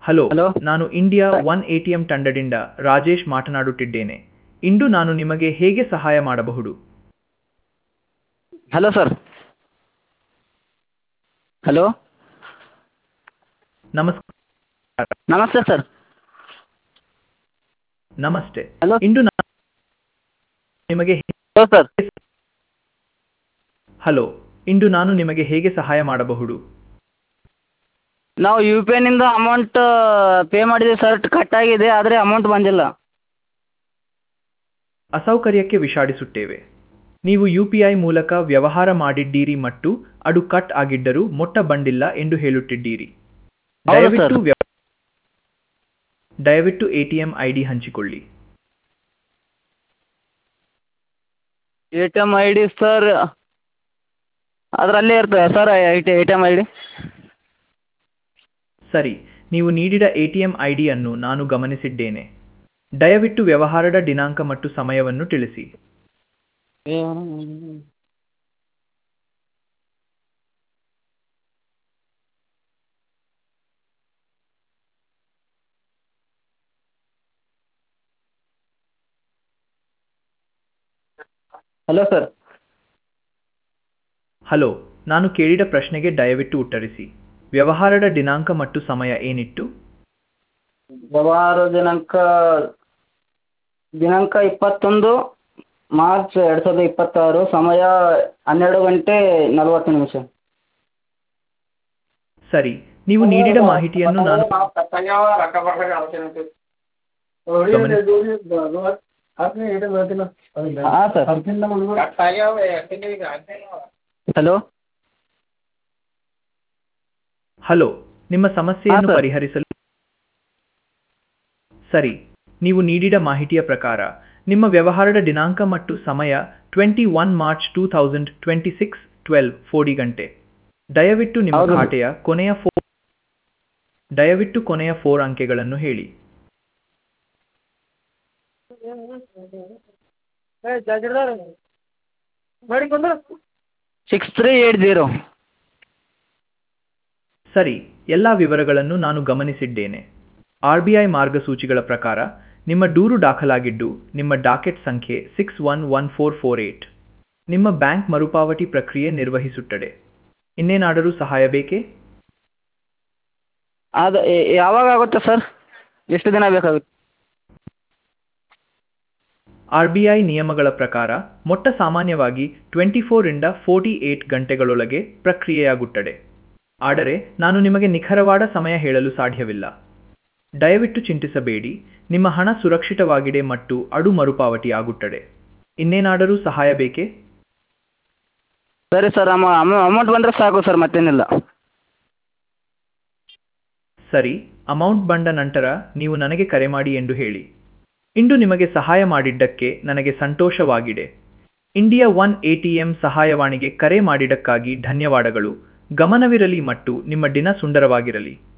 Hello hello. ನಾನು India one ATM ತಂಡದಿಂದ ರಾಜೇಶ್ ಮಾತನಾಡುತ್ತಿದ್ದೇನೆ ಇಂದು ನಾನು ನಿಮಗೆ ಹೇಗೆ ಸಹಾಯ ಮಾಡಬಹುದು ಹಲೋ ಸರ್ ಹಲೋ ನಮಸ್ಕಾರ ನಮಸ್ತೆ ಸರ್ ನಮಸ್ತೆ ಹಲೋ. ಇಂದು ನಾನು ನಿಮಗೆ ಹೇ- ಹಲೋ ಸರ್ ಹಲೋ ಇಂದು ನಾನು ನಿಮಗೆ ಹೇಗೆ ಸಹಾಯ ಮಾಡಬಹುದು ನಾವು ಯು ಪಿ ಐನಿಂದ ಅಮೌಂಟ್ ಪೇ ಮಾಡಿದ್ದೀವಿ ಸರ್ ಕಟ್ ಆಗಿದೆ ಆದರೆ ಅಮೌಂಟ್ ಬಂದಿಲ್ಲ ಅಸೌಕರ್ಯಕ್ಕೆ ವಿಷಾಡಿಸುತ್ತೇವೆ ನೀವು ಯು ಪಿ ಐ ಮೂಲಕ ವ್ಯವಹಾರ ಮಾಡಿದ್ದೀರಿ ಮತ್ತು ಅದು ಕಟ್ ಆಗಿದ್ದರೂ ಮೊಟ್ಟ ಬಂದಿಲ್ಲ ಎಂದು ಹೇಳುತ್ತಿದ್ದೀರಿ ಹೌದು ದಯವಿಟ್ಟು ಸರ್. ವ್ಯ- ದಯವಿಟ್ಟು ಎಟಿಎಂ ಐ ಡಿ ಹಂಚಿಕೊಳ್ಳಿ A T M I D sir ಅದರಲ್ಲೇ ಇರ್ತದೆ sir A T M I D ಸರಿ ನೀವು ನೀಡಿದ ಎಟಿಎಂ ಐ ಡಿಯನ್ನು ನಾನು ಗಮನಿಸಿದ್ದೇನೆ ದಯವಿಟ್ಟು ವ್ಯವಹಾರದ ದಿನಾಂಕ ಮತ್ತು ಸಮಯವನ್ನು ತಿಳಿಸಿ ಹಲೋ ಸರ್ ಹಲೋ ನಾನು ಕೇಳಿದ ಪ್ರಶ್ನೆಗೆ ದಯವಿಟ್ಟು ಉತ್ತರಿಸಿ ವ್ಯವಹಾರದ ದಿನಾಂಕ ಮತ್ತು ಸಮಯ ಏನಿತ್ತು ವ್ಯವಹಾರ ದಿನಾಂಕ ದಿನಾಂಕ ಇಪ್ಪತ್ತೊಂದು ಮಾರ್ಚ್ ಎರಡು ಸಾವಿರದ ಇಪ್ಪತ್ತಾರು ಸಮಯ ಹನ್ನೆರಡು ಗಂಟೆ ನಲವತ್ತು ನಿಮಿಷ ಸರಿ ನೀವು ನೀಡಿದ ಮಾಹಿತಿಯನ್ನು ನಾನು ಹಾಂ ಸರ್ ಹಲೋ ಹಲೋ ನಿಮ್ಮ ಸಮಸ್ಯೆಯನ್ನು ಹಾ, ಸರ್. ಪರಿಹರಿಸಲು ಸರಿ ನೀವು ನೀಡಿದ ಮಾಹಿತಿಯ ಪ್ರಕಾರ ನಿಮ್ಮ ವ್ಯವಹಾರದ ದಿನಾಂಕ ಮತ್ತು ಸಮಯ twenty one March two thousand twenty six twelve forty ಗಂಟೆ ದಯವಿಟ್ಟು ನಿಮ್ಮ ಹೌದು. ಖಾತೆಯ ಕೊನೆಯ ಫೋ ದಯವಿಟ್ಟು ಕೊನೆಯ ಫೋರ್ ಅಂಕೆಗಳನ್ನು ಹೇಳಿ ಸಿಕ್ಸ್ ತ್ರೀ ಏಟ್ ಜೀರೋ ಸರಿ ಎಲ್ಲ ವಿವರಗಳನ್ನು ನಾನು ಗಮನಿಸಿದ್ದೇನೆ ಆರ್ ಬಿ ಐ ಮಾರ್ಗಸೂಚಿಗಳ ಪ್ರಕಾರ ನಿಮ್ಮ ದೂರು ದಾಖಲಾಗಿದ್ದು ನಿಮ್ಮ ಡಾಕೆಟ್ ಸಂಖ್ಯೆ six one one four four eight ನಿಮ್ಮ ಬ್ಯಾಂಕ್ ಮರುಪಾವತಿ ಪ್ರಕ್ರಿಯೆ ನಿರ್ವಹಿಸುತ್ತದೆ ಇನ್ನೇನಾದರೂ ಸಹಾಯ ಬೇಕೇ ಅದು ಯ- ಯಾವಾಗ ಆಗುತ್ತೆ ಸರ್ ಎಷ್ಟು ದಿನ ಬೇಕಾಗುತ್ತೆ ಆರ್ ಬಿ ಐ ನಿಯಮಗಳ ಪ್ರಕಾರ ಮೊಟ್ಟ ಸಾಮಾನ್ಯವಾಗಿ ಟ್ವೆಂಟಿ ಫೋರಿಂದ ಫೋರ್ಟಿ ಏಟ್ ಗಂಟೆಗಳೊಳಗೆ ಪ್ರಕ್ರಿಯೆಯಾಗುತ್ತದೆ ಆದರೆ ನಾನು ನಿಮಗೆ ನಿಖರವಾದ ಸಮಯ ಹೇಳಲು ಸಾಧ್ಯವಿಲ್ಲ ದಯವಿಟ್ಟು ಚಿಂತಿಸಬೇಡಿ ನಿಮ್ಮ ಹಣ ಸುರಕ್ಷಿತವಾಗಿದೆ ಮತ್ತು ಅಡು ಮರುಪಾವತಿ ಆಗುತ್ತದೆ ಇನ್ನೇನಾದರೂ ಸಹಾಯ ಬೇಕೇ ಸರಿ ಸರ್ ಅಮ ಅಮೌಂಟ್ ಬಂದರೆ ಸಾಕು ಸರ್ ಮತ್ತೇನಿಲ್ಲ ಸರಿ ಅಮೌಂಟ್ ಬಂದ ನಂತರ ನೀವು ನನಗೆ ಕರೆ ಮಾಡಿ ಎಂದು ಹೇಳಿ ಇಂದು ನಿಮಗೆ ಸಹಾಯ ಮಾಡಿದ್ದಕ್ಕೆ ನನಗೆ ಸಂತೋಷವಾಗಿದೆ ಇಂಡಿಯಾ ಒನ್ ಎಟಿಎಂ ಸಹಾಯವಾಣಿಗೆ ಕರೆ ಮಾಡಿದ್ದಕ್ಕಾಗಿ ಧನ್ಯವಾದಗಳು ಗಮನವಿರಲಿ ಮತ್ತು ನಿಮ್ಮ ದಿನ ಸುಂದರವಾಗಿರಲಿ